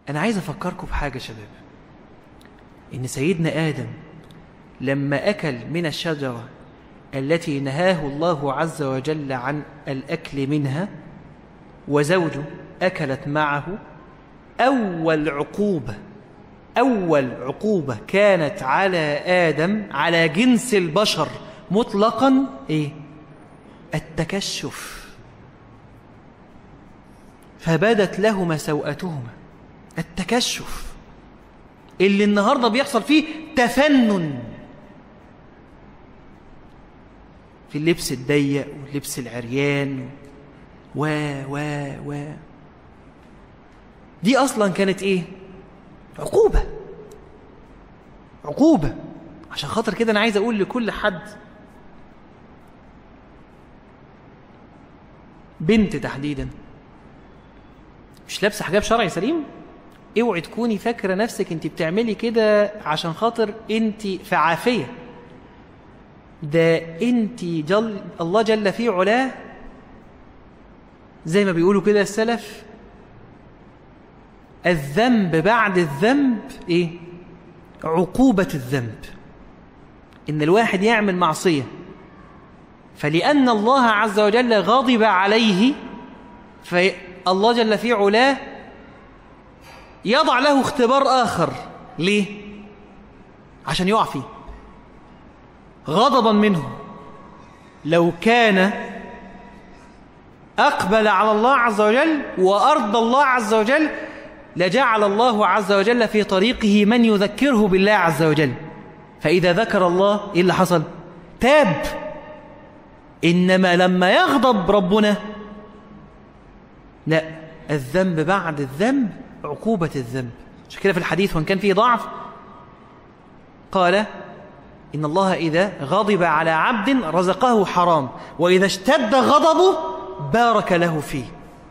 أنا عايز أفكركم بحاجة شباب إن سيدنا آدم لما أكل من الشجرة التي نهاه الله عز وجل عن الأكل منها وزوجه أكلت معه أول عقوبة أول عقوبة كانت على آدم على جنس البشر مطلقا إيه؟ التكشف فبدت لهما سوءتهما التكشف اللي النهاردة بيحصل فيه تفنن في اللبس الضيق واللبس العريان و و و دي أصلا كانت إيه؟ عقوبة عقوبة عشان خاطر كده أنا عايز أقول لكل حد بنت تحديدا مش لابسة حجاب شرعي سليم اوعي تكوني فاكرة نفسك انت بتعملي كده عشان خاطر انت في عافية ده انت جل الله جل في علاه زي ما بيقولوا كده السلف الذنب بعد الذنب ايه عقوبة الذنب ان الواحد يعمل معصية فلأن الله عز وجل غضب عليه فالله جل في علاه يضع له اختبار آخر ليه؟ عشان يقع فيه غضبا منه لو كان أقبل على الله عز وجل وأرضى الله عز وجل لجعل الله عز وجل في طريقه من يذكره بالله عز وجل فإذا ذكر الله إيه اللي حصل؟ تاب إنما لما يغضب ربنا لا الذنب بعد الذنب عقوبة الذنب عشان كده في الحديث وإن كان فيه ضعف قال إن الله إذا غضب على عبد رزقه حرام وإذا اشتد غضبه بارك له فيه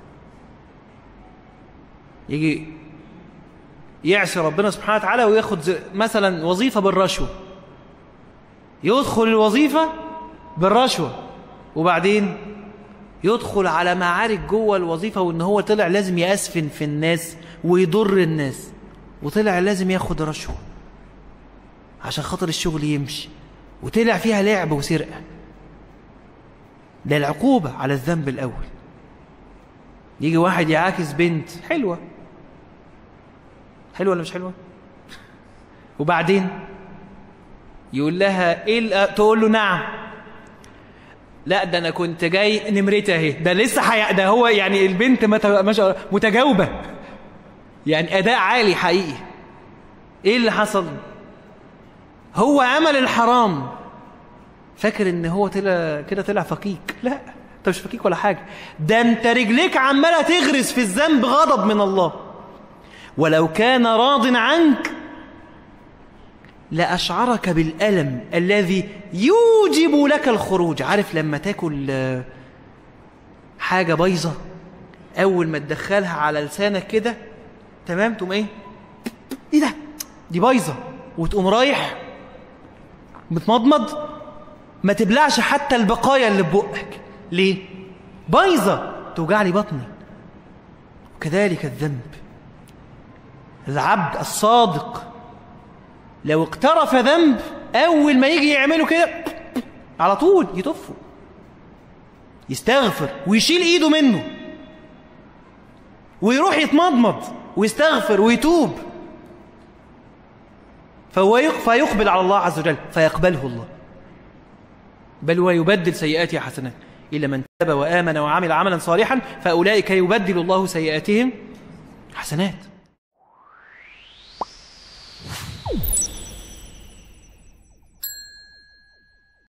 يجي يعصي ربنا سبحانه وتعالى وياخد مثلا وظيفة بالرشوة يدخل الوظيفة بالرشوة وبعدين يدخل على معارك جوه الوظيفة وإن هو طلع لازم يأسفن في الناس ويضر الناس وطلع لازم ياخد رشوة عشان خاطر الشغل يمشي وطلع فيها لعب وسرقة ده العقوبة على الذنب الأول يجي واحد يعاكس بنت حلوة حلوة ولا مش حلوة وبعدين يقول لها ايه تقول له نعم لا ده انا كنت جاي نمرتي اهي ده لسه حي... ده هو يعني البنت مت... مش... متجاوبه يعني اداء عالي حقيقي ايه اللي حصل هو عمل الحرام فاكر ان هو طلع كده طلع فقيك لا انت مش فقيك ولا حاجه ده انت رجليك عماله تغرس في الذنب غضب من الله ولو كان راض عنك لأشعرك بالألم الذي يوجب لك الخروج عارف لما تاكل حاجة بيضة أول ما تدخلها على لسانك كده تمام تقوم إيه إيه ده دي بيضة وتقوم رايح متمضمض ما تبلعش حتى البقايا اللي في بقك ليه بيضة توجع لي بطني وكذلك الذنب العبد الصادق لو اقترف ذنب أول ما يجي يعمله كده على طول يطفه يستغفر ويشيل إيده منه ويروح يتمضمض ويستغفر ويتوب فهو فيقبل على الله عز وجل فيقبله الله بل ويبدل سيئاته حسنات إلا من تاب وآمن وعمل عملا صالحا فأولئك يبدل الله سيئاتهم حسنات